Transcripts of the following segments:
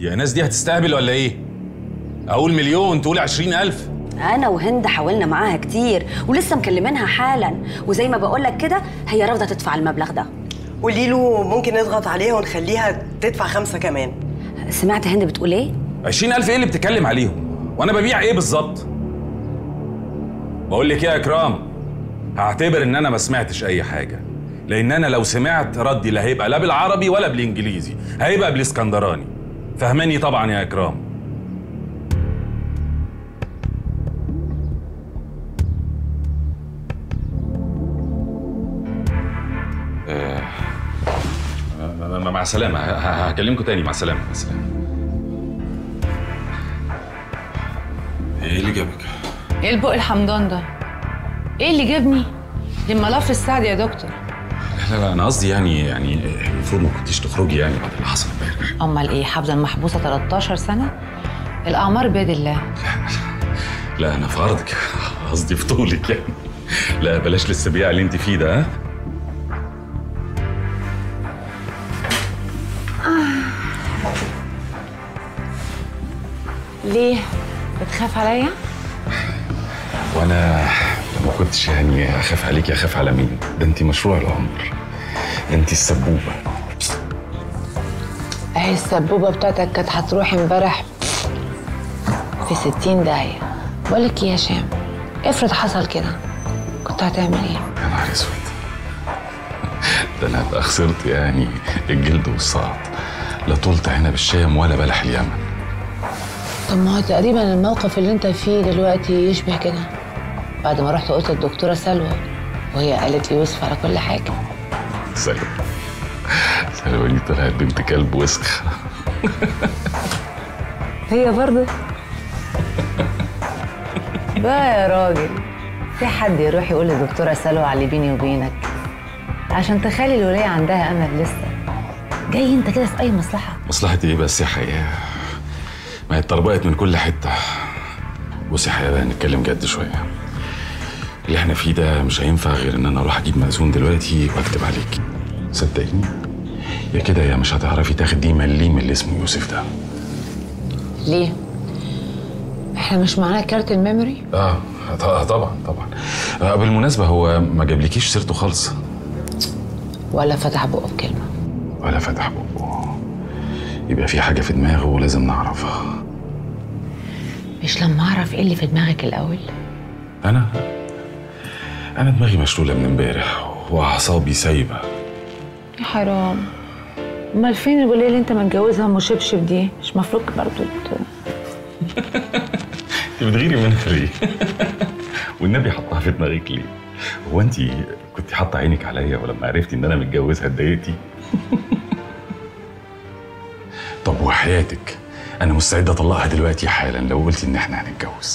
يا ناس دي هتستهبل ولا ايه اقول مليون تقول عشرين الف انا وهند حاولنا معاها كتير ولسه مكلمينها حالا وزي ما بقول لك كده هي رافضه تدفع المبلغ ده قولي له ممكن نضغط عليها ونخليها تدفع خمسة كمان سمعت هند بتقول ايه عشرين الف ايه اللي بتتكلم عليهم وانا ببيع ايه بالظبط بقول لك ايه يا اكرام هعتبر ان انا ما سمعتش اي حاجه لان انا لو سمعت ردي لا هيبقى لا بالعربي ولا بالانجليزي هيبقى بالاسكندراني فهماني طبعا يا اكرام آه، مع- مع السلامة ه- ه- هكلمكم تاني مع السلامة مع السلامة ايه اللي جابك؟ ايه البق الحمضان ده؟ ايه اللي جابني؟ لملف السعد يا دكتور لا لا انا قصدي يعني يعني المفروض ما كنتيش تخرجي يعني بعد اللي حصل امبارح امال ايه هفضل محبوسه 13 سنه؟ الاعمار بيد الله لا انا في عرضك قصدي في طولك يعني لا بلاش للسبيع اللي انت فيه ده ها ليه؟ بتخاف عليا؟ وانا لو ما كنتش يعني اخاف عليكي اخاف على مين ده انت مشروع العمر انت السبوبه اهي السبوبه بتاعتك كانت هتروح امبارح في 60 داهيه بقول لك ايه يا هشام افرض حصل كده كنت هتعمل ايه؟ يا نهار اسود ده انا هبقى خسرت يعني الجلد والصعد لا طولت عنب الشام ولا بلح اليمن طب ما هو تقريبا الموقف اللي انت فيه دلوقتي يشبه كده بعد ما رحت قلت للدكتوره سلوى وهي قالت لي يوسف على كل حاجه سلوى سلوى دي طلعت بنت كلب وسخ هي برضه بقى يا راجل في حد يروح يقول للدكتوره سلوى على اللي بيني وبينك عشان تخلي الولايه عندها امل لسه جاي انت كده في اي مصلحه مصلحة ايه بس يا حياة ما هي اتطربقت من كل حتة بصي يا حياة بقى نتكلم جد شوية اللي احنا فيه ده مش هينفع غير ان انا اروح اجيب مأذون دلوقتي واكتب عليك صدقيني يا كده يا مش هتعرفي تاخدي مليم اللي اسمه يوسف ده ليه احنا مش معانا كارت الميموري اه ط- طبعا طبعا آه بالمناسبة هو ما جابلكيش سيرته خالص ولا فتح بقه بكلمه ولا فتح بقه يبقى في حاجة في دماغه ولازم نعرفها مش لما اعرف ايه اللي في دماغك الاول انا انا دماغي مشلولة من امبارح واعصابي سايبة يا حرام امال فين الولايه اللي انت متجوزها ام شبشب دي مش مفروض برضه ت- انت بتغيري منها ليه؟ والنبي حطها في دماغك ليه؟ هو انت كنت حاطه عينك عليا ولما عرفتي ان انا متجوزها اتضايقتي؟ طب وحياتك انا مستعد اطلقها دلوقتي حالا لو قلتي ان احنا هنتجوز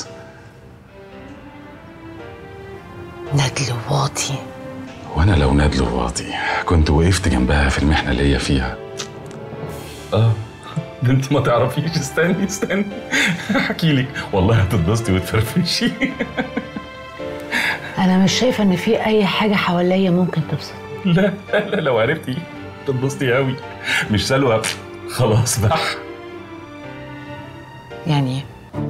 ندل واطي وانا لو نادل واطي كنت وقفت جنبها في المحنه اللي هي فيها اه ده انت ما تعرفيش استني استني احكي لك والله هتتبسطي وتفرفشي انا مش شايفه ان في اي حاجه حواليا ممكن تبسط لا لا لو عرفتي تتبسطي قوي مش سلوى خلاص بقى يعني ايه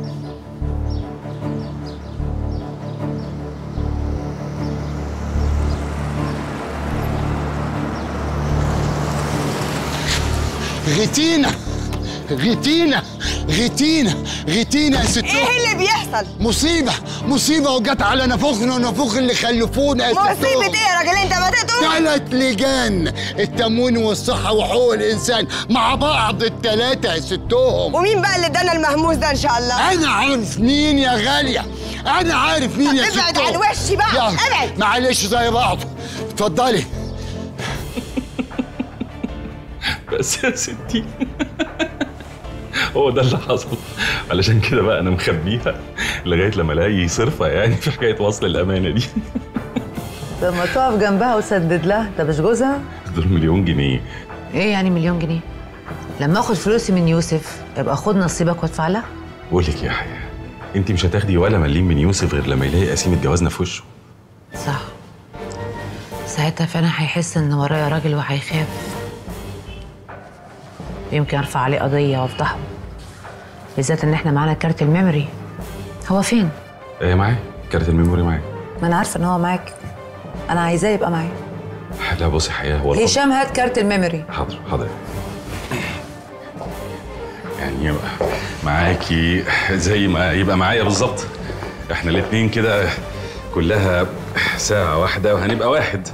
غتينا غتينا غتينا غتينا يا ست ايه اللي بيحصل مصيبة مصيبة وجت على نفوخنا ونفوخ اللي خلفونا يا ست مصيبة ايه يا راجل انت ما تقول ثلاث لجان التموين والصحة وحقوق الإنسان مع بعض الثلاثة يا ستهم ومين بقى اللي ادانا المهموس ده ان شاء الله أنا عارف مين يا غالية أنا عارف مين طب يا ابعد ستهم عن وشي بقى، يلا، ابعد. معلش زي بعض اتفضلي بس يا ستي هو ده اللي حصل علشان كده بقى انا مخبيها لغايه لما الاقي صرفه يعني في حكايه وصل الامانه دي لما تقف جنبها وتسدد لها ده مش جوزها دول مليون جنيه ايه يعني مليون جنيه لما اخد فلوسي من يوسف يبقى خد نصيبك وادفع لها بقول لك يا حياه انت مش هتاخدي ولا مليم من يوسف غير لما يلاقي قسيمه جوازنا في وشه صح ساعتها فعلا هيحس ان ورايا راجل وهيخاف يمكن ارفع عليه قضيه وافضحه بالذات ان احنا معانا كارت الميموري هو فين ايه معايا كارت الميموري معايا ما انا عارفه ان هو معاك انا عايزاه يبقى معايا لا بصي حقيقة هو الفضل- هشام هات كارت الميموري حاضر حاضر يعني يبقى معاكي زي ما يبقى معايا بالظبط احنا الاتنين كده كلها ساعة واحدة وهنبقى واحد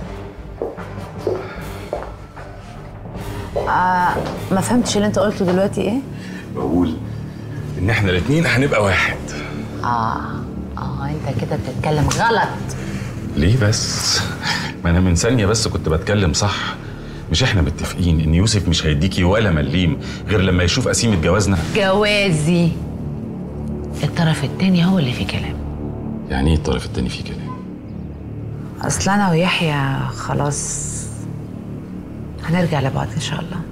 ما فهمتش اللي انت قلته دلوقتي ايه بقول ان احنا الاتنين هنبقى واحد اه اه انت كده بتتكلم غلط ليه بس ما انا من ثانية بس كنت بتكلم صح مش احنا متفقين ان يوسف مش هيديكي ولا مليم غير لما يشوف قسيمة جوازنا جوازي الطرف التاني هو اللي فيه كلام يعني ايه الطرف التاني فيه كلام اصل انا ويحيى خلاص هنرجع لبعض ان شاء الله